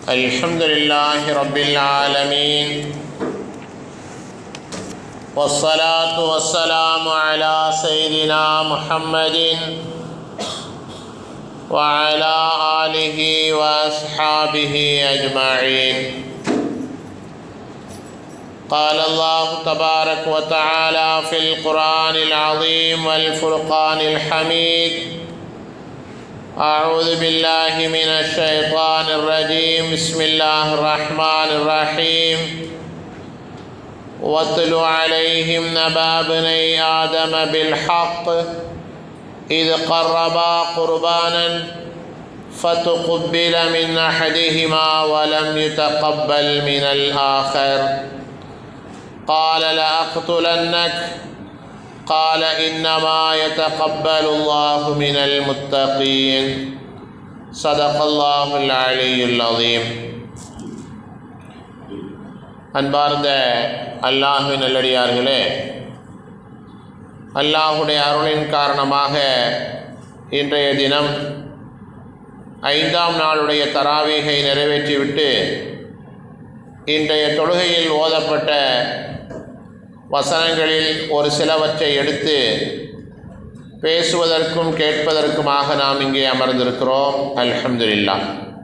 الحمد لله رب العالمين والصلاة والسلام على سيدنا محمد وعلى آله وأصحابه أجمعين قال الله تبارك وتعالى في القرآن العظيم والفرقان الحميد أعوذ بالله من الشيطان الرجيم بسم الله الرحمن الرحيم واتل عليهم نبا بني آدم بالحق إذ قربا قربانا فتقبل من أحدهما ولم يتقبل من الآخر قال لأقتلنك قال إنما يتقبل الله من المتقين صدق الله العلي العظيم அன்பார்ந்த அல்லாஹுவின் நல்லடியார்களே அல்லாஹுடைய அருளின் காரணமாக இன்றைய தினம் ஐந்தாம் நாளுடைய தராவீகை நிறைவேற்றிவிட்டு இன்றைய தொழுகையில் ஓதப்பட்ட வசனங்களில் ஒரு சிலவற்றை எடுத்து பேசுவதற்கும் கேட்பதற்குமாக நாம் இங்கே அமர்ந்திருக்கிறோம் அல்ஹம்துலில்லா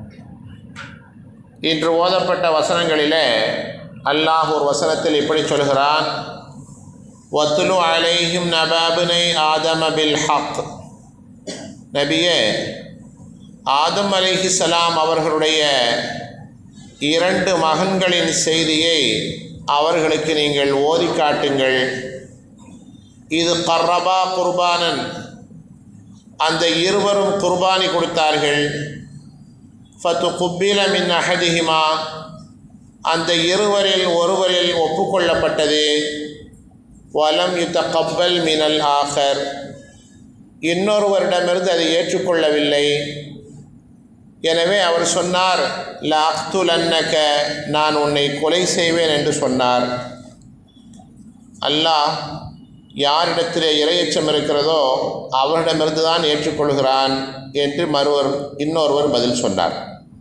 இன்று ஓதப்பட்ட வசனங்களிலே அல்லாஹ் ஒரு வசனத்தில் இப்படி சொல்கிறான் வத்துலு அலைஹிம் நபாபினை ஆதம பில் ஹக் நபியே ஆதம் அலிஹிசலாம் அவர்களுடைய இரண்டு மகன்களின் செய்தியை அவர்களுக்கு நீங்கள் ஓதி காட்டுங்கள் இது கர்ரபா குர்பானன் அந்த இருவரும் குர்பானி கொடுத்தார்கள் ஃபத்து குப்பில மின் அஹதிஹிமா அந்த இருவரில் ஒருவரில் ஒப்புக்கொள்ளப்பட்டது வலம் யுத்த கப்பல் மினல் ஆகர் இன்னொருவரிடமிருந்து அதை ஏற்றுக்கொள்ளவில்லை எனவே அவர் சொன்னார் லாக்துலன்னக நான் உன்னை கொலை செய்வேன் என்று சொன்னார் அல்லாஹ் யாரிடத்திலே இரையச்சம் இருக்கிறதோ அவரிடமிருந்து தான் ஏற்றுக்கொள்கிறான் என்று மறுவர் இன்னொருவர் பதில் சொன்னார்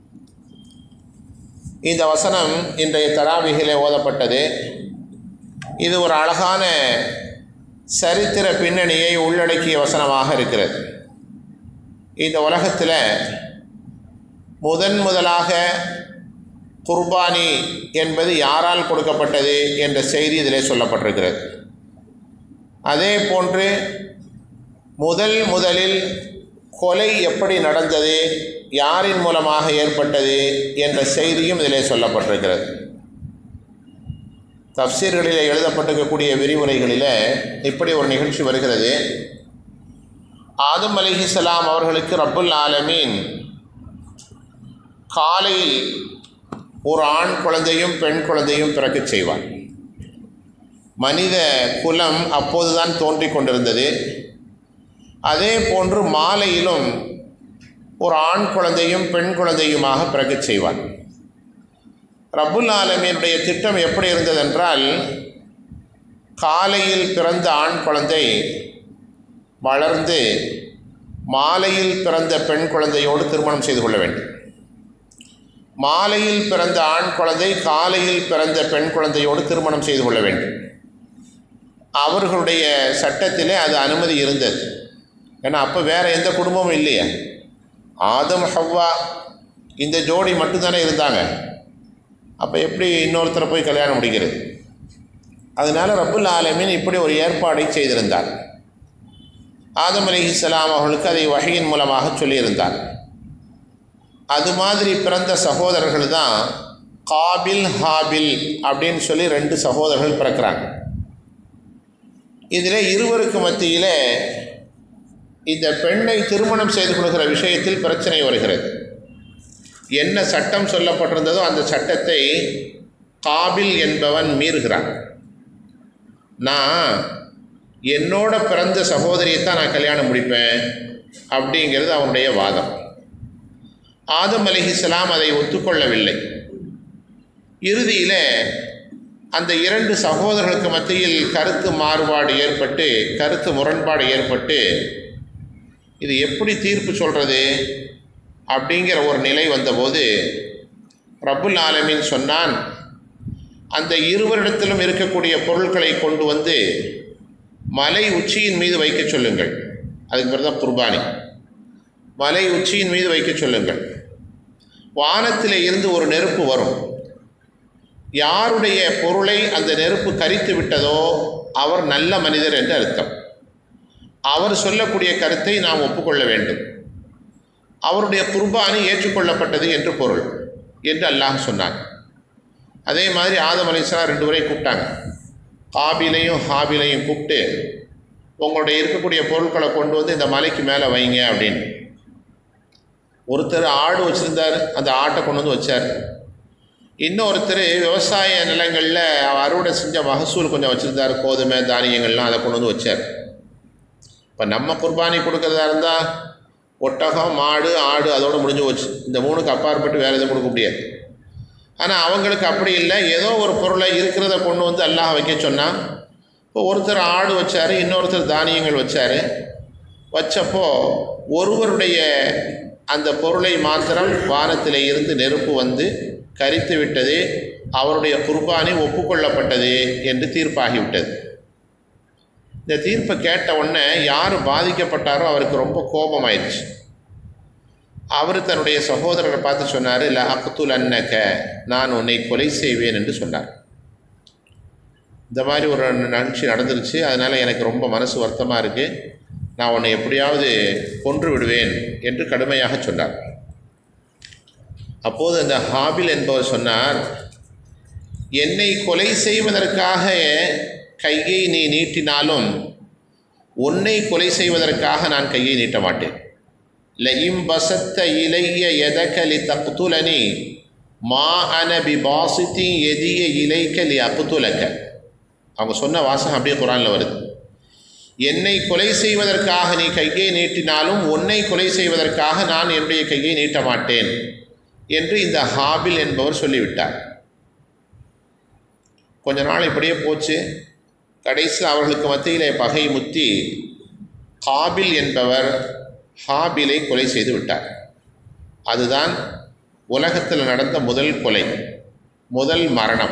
இந்த வசனம் இன்றைய தராவிகிலே ஓதப்பட்டது இது ஒரு அழகான சரித்திர பின்னணியை உள்ளடக்கிய வசனமாக இருக்கிறது இந்த உலகத்தில் முதன் முதலாக குர்பானி என்பது யாரால் கொடுக்கப்பட்டது என்ற செய்தி இதிலே சொல்லப்பட்டிருக்கிறது அதே போன்று முதல் முதலில் கொலை எப்படி நடந்தது யாரின் மூலமாக ஏற்பட்டது என்ற செய்தியும் இதிலே சொல்லப்பட்டிருக்கிறது தப்சீர்களில் எழுதப்பட்டிருக்கக்கூடிய விரிவுரைகளில் இப்படி ஒரு நிகழ்ச்சி வருகிறது ஆதம் அலிஹிசலாம் அவர்களுக்கு ரப்புல் ஆலமீன் காலையில் ஒரு ஆண் குழந்தையும் பெண் குழந்தையும் பிறக்கச் செய்வார் மனித குலம் அப்போதுதான் தோன்றிக் கொண்டிருந்தது அதே போன்று மாலையிலும் ஒரு ஆண் குழந்தையும் பெண் குழந்தையுமாக பிறக்கச் செய்வான் ரபுல் ஆலமீனுடைய திட்டம் எப்படி இருந்ததென்றால் காலையில் பிறந்த ஆண் குழந்தை வளர்ந்து மாலையில் பிறந்த பெண் குழந்தையோடு திருமணம் செய்து கொள்ள வேண்டும் மாலையில் பிறந்த ஆண் குழந்தை காலையில் பிறந்த பெண் குழந்தையோடு திருமணம் செய்து கொள்ள வேண்டும் அவர்களுடைய சட்டத்திலே அது அனுமதி இருந்தது ஏன்னா அப்போ வேறு எந்த குடும்பமும் இல்லையே ஆதம் ஹவ்வா இந்த ஜோடி மட்டும்தானே இருந்தாங்க அப்போ எப்படி இன்னொருத்தரை போய் கல்யாணம் முடிக்கிறது அதனால் ரப்புல் ஆலமீன் இப்படி ஒரு ஏற்பாடை செய்திருந்தார் ஆதம் அலி இஸ்லாம் அவர்களுக்கு அதை வகையின் மூலமாக சொல்லியிருந்தார் அது மாதிரி பிறந்த சகோதரர்கள் தான் காபில் ஹாபில் அப்படின்னு சொல்லி ரெண்டு சகோதரர்கள் பிறக்கிறாங்க இதில் இருவருக்கு மத்தியில் இந்த பெண்ணை திருமணம் செய்து கொள்கிற விஷயத்தில் பிரச்சனை வருகிறது என்ன சட்டம் சொல்லப்பட்டிருந்ததோ அந்த சட்டத்தை காபில் என்பவன் மீறுகிறான் நான் என்னோட பிறந்த சகோதரியை தான் நான் கல்யாணம் முடிப்பேன் அப்படிங்கிறது அவனுடைய வாதம் ஆதம் அலிஹிஸ்லாம் அதை ஒத்துக்கொள்ளவில்லை இறுதியில் அந்த இரண்டு சகோதரர்களுக்கு மத்தியில் கருத்து மாறுபாடு ஏற்பட்டு கருத்து முரண்பாடு ஏற்பட்டு இது எப்படி தீர்ப்பு சொல்கிறது அப்படிங்கிற ஒரு நிலை வந்தபோது ரப்புல் ஆலமீன் சொன்னான் அந்த இருவரிடத்திலும் இருக்கக்கூடிய பொருட்களை கொண்டு வந்து மலை உச்சியின் மீது வைக்க சொல்லுங்கள் அதுக்கு பிறகு தான் குர்பானி மலை உச்சியின் மீது வைக்க சொல்லுங்கள் வானத்திலே இருந்து ஒரு நெருப்பு வரும் யாருடைய பொருளை அந்த நெருப்பு கரித்து விட்டதோ அவர் நல்ல மனிதர் என்று அர்த்தம் அவர் சொல்லக்கூடிய கருத்தை நாம் ஒப்புக்கொள்ள வேண்டும் அவருடைய குர்பானி ஏற்றுக்கொள்ளப்பட்டது என்று பொருள் என்று அல்லாஹ் சொன்னான் அதே மாதிரி ஆதம் அலிஸ்லாம் ரெண்டு பேரையும் கூப்பிட்டாங்க காபிலையும் ஹாபிலையும் கூப்பிட்டு உங்களுடைய இருக்கக்கூடிய பொருட்களை கொண்டு வந்து இந்த மலைக்கு மேலே வைங்க அப்படின்னு ஒருத்தர் ஆடு வச்சுருந்தார் அந்த ஆட்டை கொண்டு வந்து வச்சார் இன்னொருத்தர் விவசாய நிலங்களில் அறுவடை செஞ்ச மகசூல் கொஞ்சம் வச்சுருந்தார் கோதுமை தானியங்கள்லாம் அதை கொண்டு வந்து வச்சார் இப்போ நம்ம குர்பானி கொடுக்கறதா இருந்தால் ஒட்டகம் மாடு ஆடு அதோடு முடிஞ்சு போச்சு இந்த மூணுக்கு அப்பாற்பட்டு வேறு எதுவும் கொடுக்க முடியாது ஆனால் அவங்களுக்கு அப்படி இல்லை ஏதோ ஒரு பொருளை இருக்கிறத கொண்டு வந்து அல்லாஹ் வைக்க சொன்னால் இப்போ ஒருத்தர் ஆடு வச்சார் இன்னொருத்தர் தானியங்கள் வச்சார் வச்சப்போ ஒருவருடைய அந்த பொருளை மாத்திரம் வானத்தில் இருந்து நெருப்பு வந்து கரித்து விட்டது அவருடைய குர்பானி ஒப்புக்கொள்ளப்பட்டது என்று தீர்ப்பாகிவிட்டது இந்த தீர்ப்பை கேட்ட உடனே யார் பாதிக்கப்பட்டாரோ அவருக்கு ரொம்ப கோபமாயிடுச்சு அவர் தன்னுடைய சகோதரரை பார்த்து சொன்னார் இல்லை அக்துல் அன்னக்க நான் உன்னை கொலை செய்வேன் என்று சொன்னார் இந்த மாதிரி ஒரு நிகழ்ச்சி நடந்துருச்சு அதனால் எனக்கு ரொம்ப மனசு வருத்தமாக இருக்குது நான் உன்னை எப்படியாவது கொன்று விடுவேன் என்று கடுமையாக சொன்னார் அப்போது அந்த ஹாபில் என்பவர் சொன்னார் என்னை கொலை செய்வதற்காக கையை நீ நீட்டினாலும் உன்னை கொலை செய்வதற்காக நான் கையை நீட்ட மாட்டேன் லஇம் பசத்த இலைய எதகலி தக்துலனி மா அன பி பாசித்தி எதிய இலைக்க லி அப்துலக்க அவங்க சொன்ன வாசகம் அப்படியே குரானில் வருது என்னை கொலை செய்வதற்காக நீ கையை நீட்டினாலும் உன்னை கொலை செய்வதற்காக நான் என்னுடைய கையை நீட்ட மாட்டேன் என்று இந்த ஹாபில் என்பவர் சொல்லிவிட்டார் கொஞ்ச நாள் இப்படியே போச்சு கடைசியில் அவர்களுக்கு மத்தியிலே பகை முத்தி ஹாபில் என்பவர் ஹாபிலை கொலை செய்து விட்டார் அதுதான் உலகத்தில் நடந்த முதல் கொலை முதல் மரணம்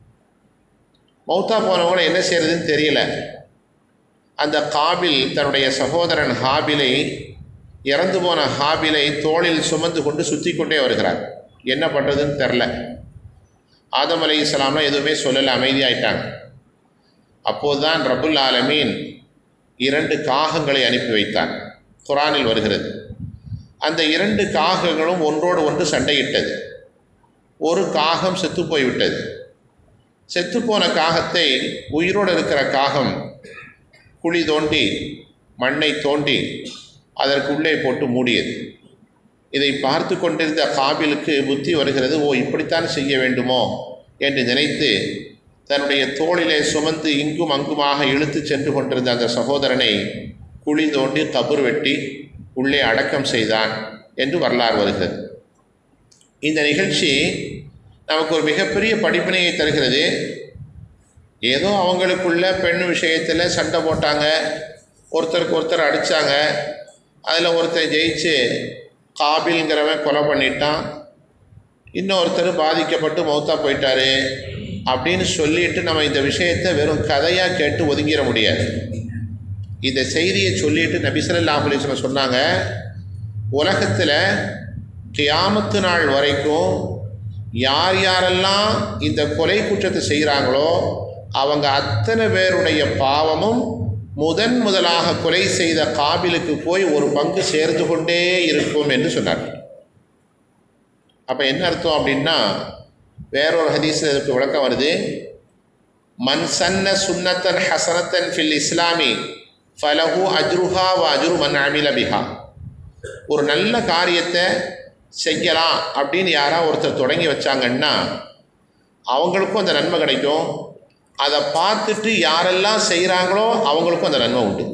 மௌத்தா போனவங்களை என்ன செய்யறதுன்னு தெரியல அந்த காபில் தன்னுடைய சகோதரன் ஹாபிலை இறந்து போன ஹாபிலை தோளில் சுமந்து கொண்டு சுற்றி கொண்டே வருகிறார் என்ன பண்ணுறதுன்னு தெரில ஆதம் அலி இஸ்லாம்லாம் எதுவுமே சொல்லலை அமைதியாயிட்டாங்க அப்போது தான் ரபுல் ஆலமீன் இரண்டு காகங்களை அனுப்பி வைத்தான் குரானில் வருகிறது அந்த இரண்டு காகங்களும் ஒன்றோடு ஒன்று சண்டையிட்டது ஒரு காகம் செத்து போய்விட்டது செத்துப்போன காகத்தை உயிரோடு இருக்கிற காகம் குழி தோண்டி மண்ணை தோண்டி அதற்குள்ளே போட்டு மூடியது இதை பார்த்து கொண்டிருந்த காபிலுக்கு புத்தி வருகிறது ஓ இப்படித்தான் செய்ய வேண்டுமோ என்று நினைத்து தன்னுடைய தோளிலே சுமந்து இங்கும் அங்குமாக இழுத்து சென்று கொண்டிருந்த அந்த சகோதரனை குழி தோண்டி கபர் வெட்டி உள்ளே அடக்கம் செய்தான் என்று வரலாறு வருகிறது இந்த நிகழ்ச்சி நமக்கு ஒரு மிகப்பெரிய படிப்பினையை தருகிறது ஏதோ அவங்களுக்குள்ள பெண் விஷயத்தில் சண்டை போட்டாங்க ஒருத்தருக்கு ஒருத்தர் அடித்தாங்க அதில் ஒருத்தர் ஜெயிச்சு காபில்ங்கிறவன் கொலை பண்ணிட்டான் இன்னொருத்தர் பாதிக்கப்பட்டு மௌத்தா போயிட்டாரு அப்படின்னு சொல்லிட்டு நம்ம இந்த விஷயத்தை வெறும் கதையாக கேட்டு ஒதுங்கிட முடியாது இந்த செய்தியை சொல்லிட்டு நபிசல்லாஹ் அலிஸ்லம் சொன்னாங்க உலகத்தில் கியாமத்து நாள் வரைக்கும் யார் யாரெல்லாம் இந்த கொலை குற்றத்தை செய்கிறாங்களோ அவங்க அத்தனை பேருடைய பாவமும் முதன் முதலாக கொலை செய்த காபிலுக்கு போய் ஒரு பங்கு சேர்ந்து கொண்டே இருக்கும் என்று சொன்னார் அப்போ என்ன அர்த்தம் அப்படின்னா வேறொரு ஹதீஸில் இதுக்கு விளக்கம் வருது மன் சன்ன சுன்னத்தன் ஹசனத்தன் ஃபில் இஸ்லாமி ஃபலஹு அஜ்ருஹா வ அஜ்ரு மன் அமில பிஹா ஒரு நல்ல காரியத்தை செய்யலாம் அப்படின்னு யாராவது ஒருத்தர் தொடங்கி வச்சாங்கன்னா அவங்களுக்கும் அந்த நன்மை கிடைக்கும் அதை பார்த்துட்டு யாரெல்லாம் செய்கிறாங்களோ அவங்களுக்கும் அந்த நன்மை உண்டு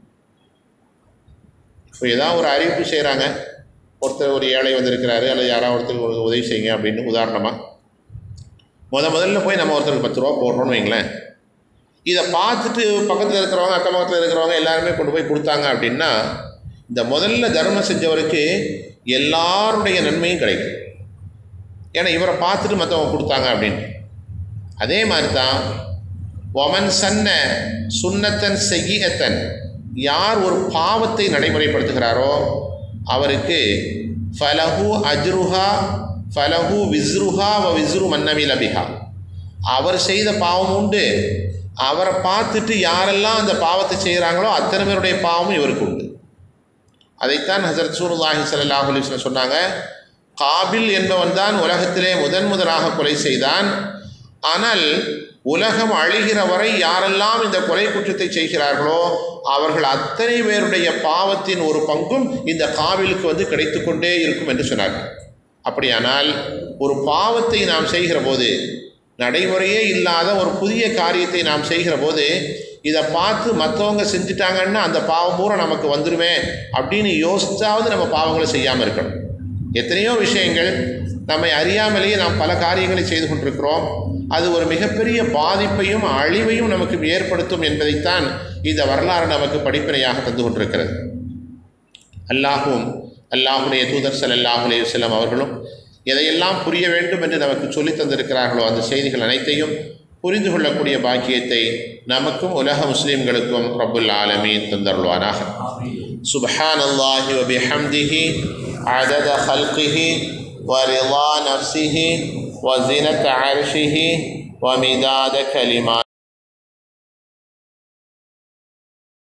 இப்போ ஏதாவது ஒரு அறிவிப்பு செய்கிறாங்க ஒருத்தர் ஒரு ஏழை வந்திருக்கிறாரு அல்லது யாராவது ஒருத்தருக்கு ஒரு உதவி செய்யுங்க அப்படின்னு உதாரணமாக முத முதல்ல போய் நம்ம ஒருத்தருக்கு பத்து ரூபா போடுறோம்னு வைங்களேன் இதை பார்த்துட்டு பக்கத்தில் இருக்கிறவங்க அக்கம் பக்கத்தில் இருக்கிறவங்க எல்லாருமே கொண்டு போய் கொடுத்தாங்க அப்படின்னா இந்த முதல்ல தர்மம் செஞ்சவருக்கு எல்லாருடைய நன்மையும் கிடைக்கும் ஏன்னா இவரை பார்த்துட்டு மற்றவங்க கொடுத்தாங்க அப்படின்ட்டு அதே மாதிரி தான் ஒமன் சன்ன சுன்னத்தன் செய்யத்தன் யார் ஒரு பாவத்தை நடைமுறைப்படுத்துகிறாரோ அவருக்கு ஃபலஹு அஜ்ருஹா ஃபலஹு விஸ்ருஹா வ விஸ்ரு மன்னவி லபிஹா அவர் செய்த பாவம் உண்டு அவரை பார்த்துட்டு யாரெல்லாம் அந்த பாவத்தை செய்கிறாங்களோ அத்தனை பேருடைய பாவமும் இவருக்கு உண்டு அதைத்தான் ஹசரத் சூருல்லாஹி ஸல்லல்லாஹு அலைஹி வஸல்லம் சொன்னாங்க காபில் என்பவன் தான் உலகத்திலே முதன் முதலாக கொலை செய்தான் ஆனால் உலகம் அழிகிற வரை யாரெல்லாம் இந்த கொலை குற்றத்தை செய்கிறார்களோ அவர்கள் அத்தனை பேருடைய பாவத்தின் ஒரு பங்கும் இந்த காவிலுக்கு வந்து கிடைத்து கொண்டே இருக்கும் என்று சொன்னார்கள் அப்படியானால் ஒரு பாவத்தை நாம் செய்கிற போது நடைமுறையே இல்லாத ஒரு புதிய காரியத்தை நாம் செய்கிற போது இதை பார்த்து மற்றவங்க செஞ்சுட்டாங்கன்னா அந்த பாவம் பூரா நமக்கு வந்துடுமே அப்படின்னு யோசிச்சாவது நம்ம பாவங்களை செய்யாமல் இருக்கணும் எத்தனையோ விஷயங்கள் நம்மை அறியாமலேயே நாம் பல காரியங்களை செய்து கொண்டிருக்கிறோம் அது ஒரு மிகப்பெரிய பாதிப்பையும் அழிவையும் நமக்கு ஏற்படுத்தும் என்பதைத்தான் இந்த வரலாறு நமக்கு படிப்பினையாக தந்து கொண்டிருக்கிறது அல்லாஹும் அல்லாஹுடைய தூதர் ஸல்லல்லாஹு அலைஹி வஸல்லம் அவர்களும் எதையெல்லாம் புரிய வேண்டும் என்று நமக்கு சொல்லித் தந்திருக்கிறார்களோ அந்த செய்திகள் அனைத்தையும் புரிந்து கொள்ளக்கூடிய பாக்கியத்தை நமக்கும் உலக முஸ்லீம்களுக்கும் ரப்புல் ஆலமீன் தந்தருள்வானாக سبحان الله وبحمده عدد خلقه ورضا نفسه وزنة عرشه ومداد كلماته